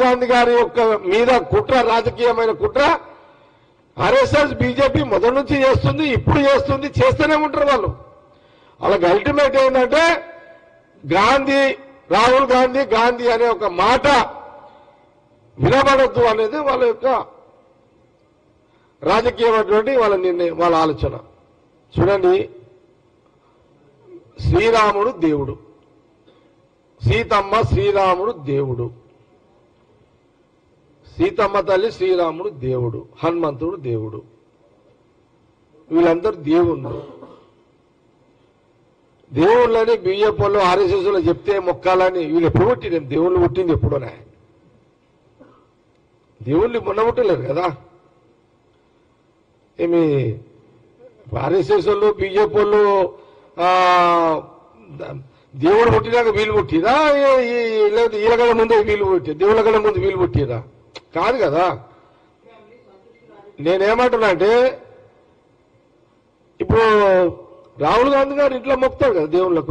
గాంధీ గారి యొక్క మీద కుట్ర రాజకీయమైన కుట్ర ఆర్ఎస్ఎస్ బీజేపీ మొదటి నుంచి చేస్తుంది ఇప్పుడు చేస్తుంది చేస్తూనే ఉంటారు వాళ్ళు వాళ్ళకి అల్టిమేట్ ఏంటంటే గాంధీ రాహుల్ గాంధీ గాంధీ అనే ఒక మాట వినబడద్దు అనేది వాళ్ళ యొక్క రాజకీయమైనటువంటి వాళ్ళ నిర్ణయం వాళ్ళ ఆలోచన చూడండి శ్రీరాముడు దేవుడు సీతమ్మ శ్రీరాముడు దేవుడు సీతమ్మ తల్లి శ్రీరాముడు దేవుడు హనుమంతుడు దేవుడు వీళ్ళందరూ దేవుళ్ళు దేవుళ్ళని బియ్యపల్లు ఆర్ఎస్ఎస్లో చెప్తే మొక్కాలని వీళ్ళు ఎప్పుడు పుట్టింది దేవుళ్ళు పుట్టింది ఎప్పుడోనే దేవుళ్ళు మొన్న పుట్టలేరు కదా ఏమి ఆర్ఎస్ఎస్ వాళ్ళు బీజేపీ వాళ్ళు ఆ, ద- దేవుడు పుట్టినాక వీలు పుట్టిరా ఏ- ఈ- లేదా వీళ్ళ కన్నా ముందే వీలు పుట్టి దేవుళ్ళ కన్నా ముందు వీలు పుట్టిరా కాదు కదా నేనేమంటున్నా అంటే ఇప్పుడు రాహుల్ గాంధీ గారు ఇంట్లో మొక్కుతాడు కదా దేవుళ్ళకు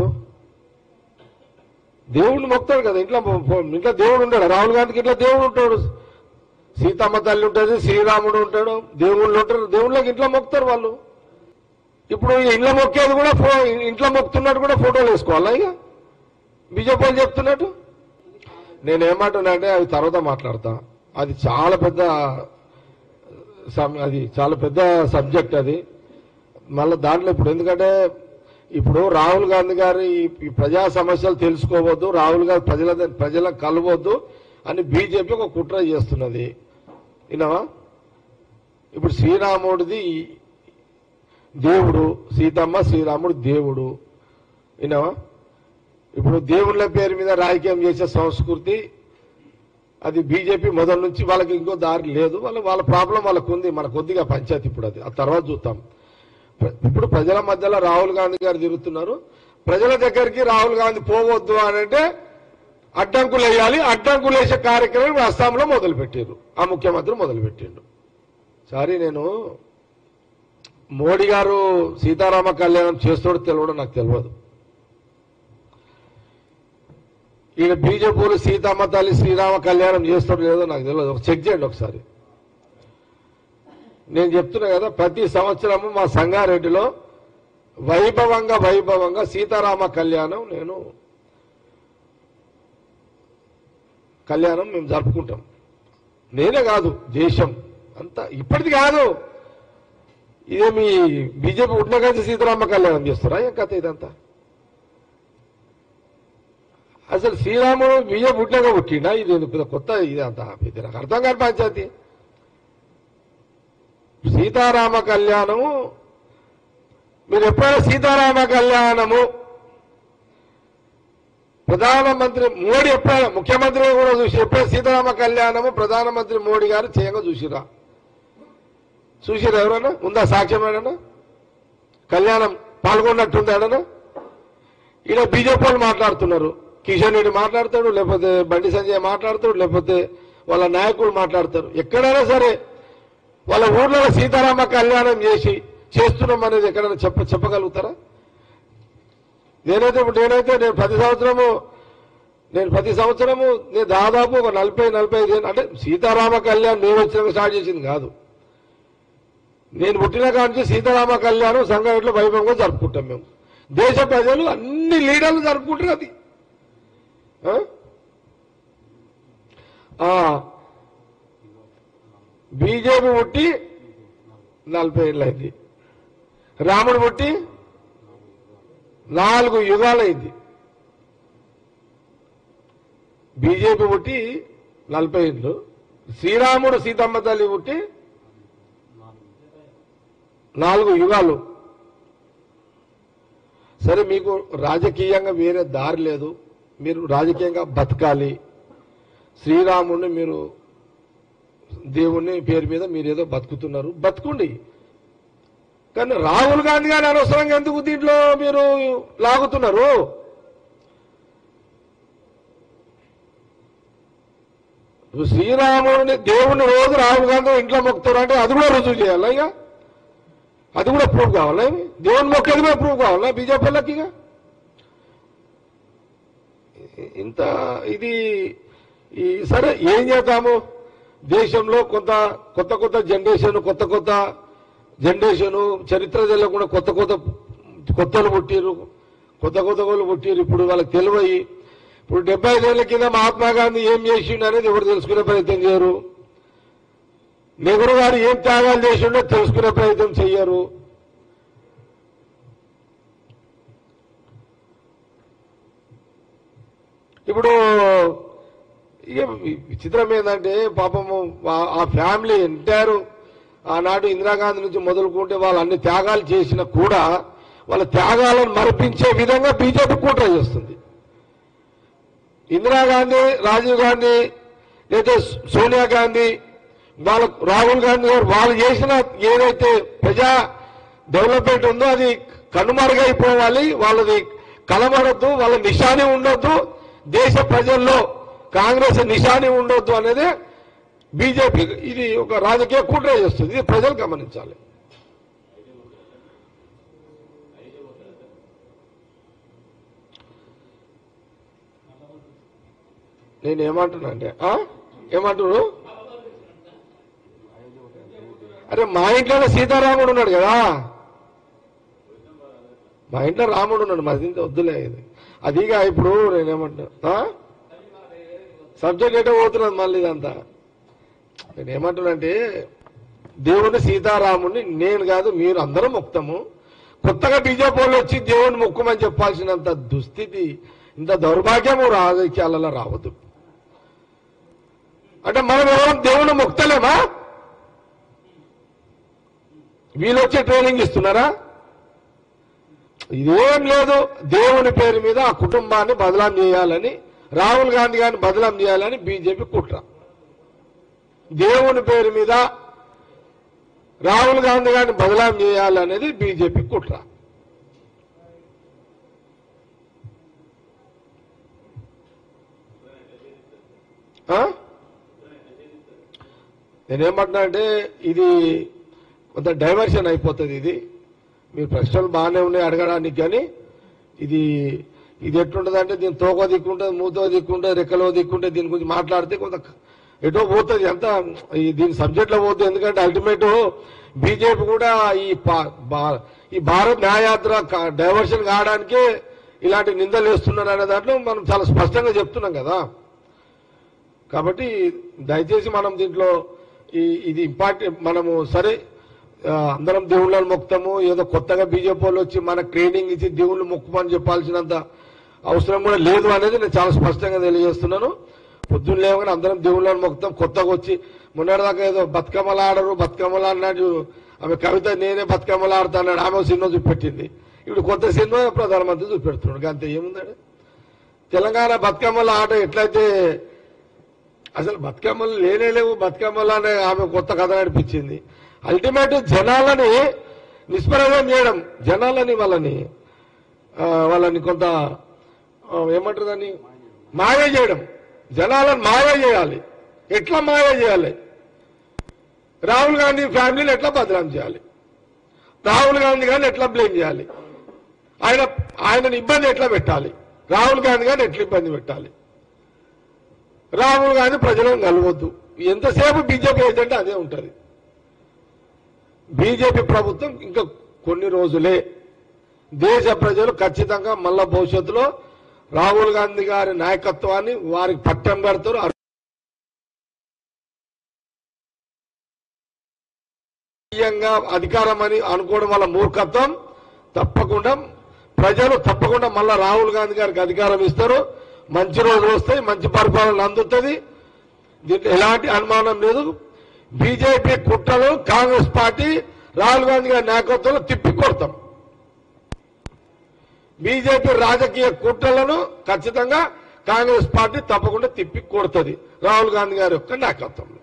దేవుడిని మొక్కుతాడు కదా ఇంట్లో మొ- మొ- ఇంట్లో దేవుడు ఉంటాడు రాహుల్ గాంధీకి ఇంట్లో దేవుడు ఉంటాడు సీతమ్మ తల్లి ఉంటుంది శ్రీరాముడు ఉంటాడు దేవుళ్ళు ఉంటారు దేవుళ్ళకి ఇంట్లో మొక్కుతారు వాళ్ళు ఇప్పుడు ఈ ఇంట్లో మొక్కేది కూడా ఫో- ఇంట్లో మొక్కుతున్నట్టు కూడా ఫోటోలు వేసుకోవాలా ఇక బీజేపీ వాళ్ళు చెప్తున్నట్టు నేను ఏమంటున్నా అంటే అది తర్వాత మాట్లాడతా అది చాలా పెద్ద సమ్- అది చాలా పెద్ద సబ్జెక్ట్ అది మళ్ళీ దాంట్లో ఇప్పుడు ఎందుకంటే ఇప్పుడు రాహుల్ గాంధీ గారి ఈ- ఈ ప్రజా సమస్యలు తెలుసుకోవద్దు రాహుల్ గాంధీ ప్రజల ప్రజలకు కలవద్దు అని బీజేపీ ఒక కుట్ర చేస్తున్నది విన్నావా ఇప్పుడు శ్రీరాముడిది దేవుడు సీతమ్మ శ్రీరాముడు దేవుడు విన్నావా ఇప్పుడు దేవుళ్ళ పేరు మీద రాజకీయం చేసే సంస్కృతి అది బీజేపీ మొదటి నుంచి వాళ్ళకి ఇంకో దారి లేదు వాళ్ళ వాళ్ళ ప్రాబ్లం వాళ్ళకు ఉంది మన కొద్దిగా పంచాయతీ ఇప్పుడు అది ఆ తర్వాత చూద్దాం ప్ర- ఇప్పుడు ప్రజల మధ్యలో రాహుల్ గాంధీ గారు తిరుగుతున్నారు ప్రజల దగ్గరికి రాహుల్ గాంధీ పోవద్దు అని అంటే అడ్డంకులు వేయాలి అడ్డంకులు వేసే కార్యక్రమం ఇప్పుడు అస్సాంలో మొదలుపెట్టారు ఆ ముఖ్యమంత్రి మొదలుపెట్టిండు సారీ నేను మోడీ గారు సీతారామ కళ్యాణం చేస్తాడో తెలియడం నాకు తెలియదు ఈయన బీజేపీలు సీతమ్మ తల్లి శ్రీరామ కళ్యాణం చేస్తాడో లేదో నాకు తెలియదు ఒక చెక్ చేయండి ఒకసారి నేను చెప్తున్నా కదా ప్రతి సంవత్సరము మా సంగారెడ్డిలో వైభవంగా వైభవంగా సీతారామ కళ్యాణం నేను కళ్యాణం మేము జరుపుకుంటాం నేనే కాదు దేశం అంతా ఇప్పటిది కాదు ఇదేమి బీజేపీ ఉండగానే సీతారామ కళ్యాణం చేస్తారా ఏం కథ ఇదంతా అసలు శ్రీరాముడు బియ్యం పుట్టినాక పుట్టిండా ఇది ఎందుకు కొత్త ఇదంతా ఇది నాకు అర్థం కాని పంచాయతీ సీతారామ కళ్యాణము మీరు ఎప్పుడైనా సీతారామ కళ్యాణము ప్రధానమంత్రి మోడీ ఎప్పుడైనా ముఖ్యమంత్రి కూడా చూసి ఎప్పుడైనా సీతారామ కళ్యాణము ప్రధానమంత్రి మోడీ గారు చేయంగా చూసిరా చూసిరా ఎవరైనా ఉందా సాక్ష్యం ఏడన్నా కళ్యాణం పాల్గొన్నట్టుంది ఏడన్నా ఈడ బీజేపీ వాళ్ళు మాట్లాడుతున్నారు కిషన్ రెడ్డి మాట్లాడతాడు లేకపోతే బండి సంజయ్ మాట్లాడతాడు లేకపోతే వాళ్ళ నాయకులు మాట్లాడతారు ఎక్కడైనా సరే వాళ్ళ ఊర్లో సీతారామ కళ్యాణం చేసి చేస్తున్నాం అనేది ఎక్కడైనా చెప్ప చెప్పగలుగుతారా నేనైతే ఇప్పుడు నేనైతే నేను ప్రతి సంవత్సరము నేను ప్రతి సంవత్సరము నేను దాదాపు ఒక నలభై నలభై ఐదు ఏళ్ళు- అంటే సీతారామ కళ్యాణం నేను వచ్చినాక స్టార్ట్ చేసింది కాదు నేను పుట్టిన కాడ నుంచి సీతారామ కళ్యాణం సంఘటనలో వైభవంగా జరుపుకుంటాం మేము దేశ ప్రజలు అన్ని లీడర్లు జరుపుకుంటారు అది ఆ? ఆ. బీజేపీ పుట్టి నలభై ఏళ్ళు అయింది రాముడు పుట్టి నాలుగు యుగాలైంది బీజేపీ పుట్టి నలభై ఏళ్ళు శ్రీరాముడు సీతమ్మ తల్లి పుట్టి నాలుగు యుగాలు సరే మీకు రాజకీయంగా వేరే దారి లేదు మీరు రాజకీయంగా బతకాలి శ్రీరాముడిని మీరు దేవుణ్ణి పేరు మీద మీరు ఏదో బతుకుతున్నారు బతుకుండి కానీ రాహుల్ గాంధీ గారి అనవసరంగా ఎందుకు దీంట్లో మీరు లాగుతున్నారు ఇప్పుడు శ్రీరాముడిని దేవుని రోజు రాహుల్ గాంధీ ఇంట్లో మొక్కుతారు అంటే అది కూడా రుజువు చేయాలా ఇక అది కూడా ప్రూఫ్ కావాలా ఏమి? దేవుని మొక్కేది కూడా ప్రూఫ్ కావాలా బీజేపీ వాళ్ళకి ఇక ఇంత ఇది ఈ సరే ఏం చేద్దాము దేశంలో కొంత కొత్త కొత్త జనరేషన్ కొత్త కొత్త జనరేషన్ చరిత్ర తెలియకుండా కొత్త కొత్త కొత్తలు పుట్టిరు కొత్త కొత్త వాళ్ళు పుట్టిరు ఇప్పుడు వాళ్ళకి తెలివయి ఇప్పుడు డెబ్బై ఐదేళ్ల కింద మహాత్మా గాంధీ ఏం చేసిండు అనేది ఎవరు తెలుసుకునే ప్రయత్నం చేయరు నెహ్రూ గారు ఏం త్యాగాలు చేసిండో తెలుసుకునే ప్రయత్నం చెయ్యరు ఇప్పుడు ఇక విచిత్రం ఏంటంటే పాపము ఆ- ఆ ఫ్యామిలీ ఎంటైర్ ఆనాడు ఇందిరాగాంధీ నుంచి మొదలుకుంటే వాళ్ళు అన్ని త్యాగాలు చేసినా కూడా వాళ్ళ త్యాగాలను మరిపించే విధంగా బీజేపీ కుట్ర చేస్తుంది ఇందిరాగాంధీ రాజీవ్ గాంధీ లేదా సోనియా గాంధీ వాళ్ళ రాహుల్ గాంధీ గారు వాళ్ళు చేసిన ఏదైతే ప్రజా డెవలప్మెంట్ ఉందో అది కనుమరుగైపోవాలి వాళ్ళది కలమడద్దు వాళ్ళ నిశాని ఉండొద్దు దేశ ప్రజల్లో కాంగ్రెస్ నిశాని ఉండొద్దు అనేది బీజేపీ ఇది ఒక రాజకీయ కుట్ర చేస్తుంది ఇది ప్రజలు గమనించాలి నేను ఏమంటున్నా అంటే ఆ? ఏమంటున్నాడు అరే మా ఇంట్లోనే సీతారాముడు ఉన్నాడు కదా మా ఇంట్లో రాముడు ఉన్నాడు మా ఇంట్లో వద్దులే ఇది అదిగా ఇప్పుడు నేనేమంటున్నా ఆ? సబ్జెక్ట్ ఎటో పోతున్నది మళ్ళీ ఇదంతా నేనేమంటున్నానంటే దేవుని సీతారాముడిని నేను కాదు మీరు అందరం మొక్తాము కొత్తగా బీజేపీ వాళ్ళు వచ్చి దేవుని మొక్కమని చెప్పాల్సినంత దుస్థితి ఇంత దౌర్భాగ్యము రాజకీయాలలో రావద్దు అంటే మనం ఎవరం దేవుని మొక్తలేమా వీళ్ళు వచ్చి ట్రైనింగ్ ఇస్తున్నారా ఇదేం లేదు దేవుని పేరు మీద ఆ కుటుంబాన్ని బదలాం చేయాలని రాహుల్ గాంధీ గారిని బదలాం చేయాలని బీజేపీ కుట్ర దేవుని పేరు మీద రాహుల్ గాంధీ గారిని బదలాం చేయాలనేది బీజేపీ కుట్ర ఆ? నేనేమంటున్నా అంటే ఇది కొంత డైవర్షన్ అయిపోతుంది ఇది మీరు ప్రశ్నలు బాగానే ఉన్నాయి అడగడానికి కానీ ఇది ఇది ఎట్లుంటుంది అంటే దీని తోక దిక్కుంటుంది మూతో దిక్కుంటుంది రెక్కలో దిక్కుంటే దీని గురించి మాట్లాడితే కొంత ఎటో పోతుంది ఎంత ఈ దీని సబ్జెక్ట్లో పోతుంది ఎందుకంటే అల్టిమేట్ బీజేపీ కూడా ఈ పా- బా- ఈ భారత్ న్యాయయాత్ర కా- డైవర్షన్ కావడానికే ఇలాంటి నిందలు వేస్తున్నారు అనే దాంట్లో మనం చాలా స్పష్టంగా చెప్తున్నాం కదా కాబట్టి దయచేసి మనం దీంట్లో ఈ ఇది ఇంపార్టెంట్ మనము సరే ఆ, అందరం దేవుళ్ళని మొక్కుతాము ఏదో కొత్తగా బీజేపీ వాళ్ళు వచ్చి మన ట్రైనింగ్ ఇచ్చి దేవుళ్ళు మొక్కుమని చెప్పాల్సినంత అవసరం కూడా లేదు అనేది నేను చాలా స్పష్టంగా తెలియజేస్తున్నాను పొద్దున్న లేవగానే అందరం దేవుళ్ళని మొక్కుతాం కొత్తగా వచ్చి మొన్నటిదాకా ఏదో బతుకమ్మలు ఆడరు బతుకమ్మలు అన్నాడు ఆమె కవిత నేనే బతుకమ్మలు ఆడతా అన్నాడు ఆమె ఒక సినిమా చూపెట్టింది ఇప్పుడు కొత్త సినిమా ప్రధానమంత్రి చూపెడుతున్నాడు అంతే ఏముందండి తెలంగాణ బతుకమ్మల ఆట ఎట్లయితే అసలు బతుకమ్మలు లేనే లేవు బతుకమ్మలు అనే ఆమె కొత్త కథ నడిపించింది అల్టిమేట్ జనాలని నిష్ప్రయోగం చేయడం జనాలని వాళ్ళని ఆ, వాళ్ళని కొంత ఆ, ఏమంటారు దాన్ని మాయ చేయడం జనాలను మాయ చేయాలి ఎట్లా మాయ చేయాలి రాహుల్ గాంధీ ఫ్యామిలీని ఎట్లా బదనాం చేయాలి రాహుల్ గాంధీ గారిని ఎట్లా బ్లేమ్ చేయాలి ఆయన ఆయనని ఇబ్బంది ఎట్లా పెట్టాలి రాహుల్ గాంధీ గారిని ఎట్లా ఇబ్బంది పెట్టాలి రాహుల్ గాంధీ ప్రజలను కలవద్దు ఎంతసేపు బీజేపీ ఏజెండా అదే ఉంటుంది బీజేపీ ప్రభుత్వం ఇంకా కొన్ని రోజులే దేశ ప్రజలు ఖచ్చితంగా మళ్ళా భవిష్యత్తులో రాహుల్ గాంధీ గారి నాయకత్వాన్ని వారికి పట్టం పెడతారు రాజకీయంగా అధికారం అని అనుకోవడం వల్ల మూర్ఖత్వం తప్పకుండా ప్రజలు తప్పకుండా మళ్ళా రాహుల్ గాంధీ గారికి అధికారం ఇస్తారు మంచి రోజులు వస్తాయి మంచి పరిపాలన అందుతుంది దీంట్లో ఎలాంటి అనుమానం లేదు బీజేపీ కుట్రలు కాంగ్రెస్ పార్టీ రాహుల్ గాంధీ గారి నాయకత్వంలో తిప్పి కొడతాం బీజేపీ రాజకీయ కుట్రలను ఖచ్చితంగా కాంగ్రెస్ పార్టీ తప్పకుండా తిప్పి కొడుతుంది రాహుల్ గాంధీ గారి యొక్క నాయకత్వంలో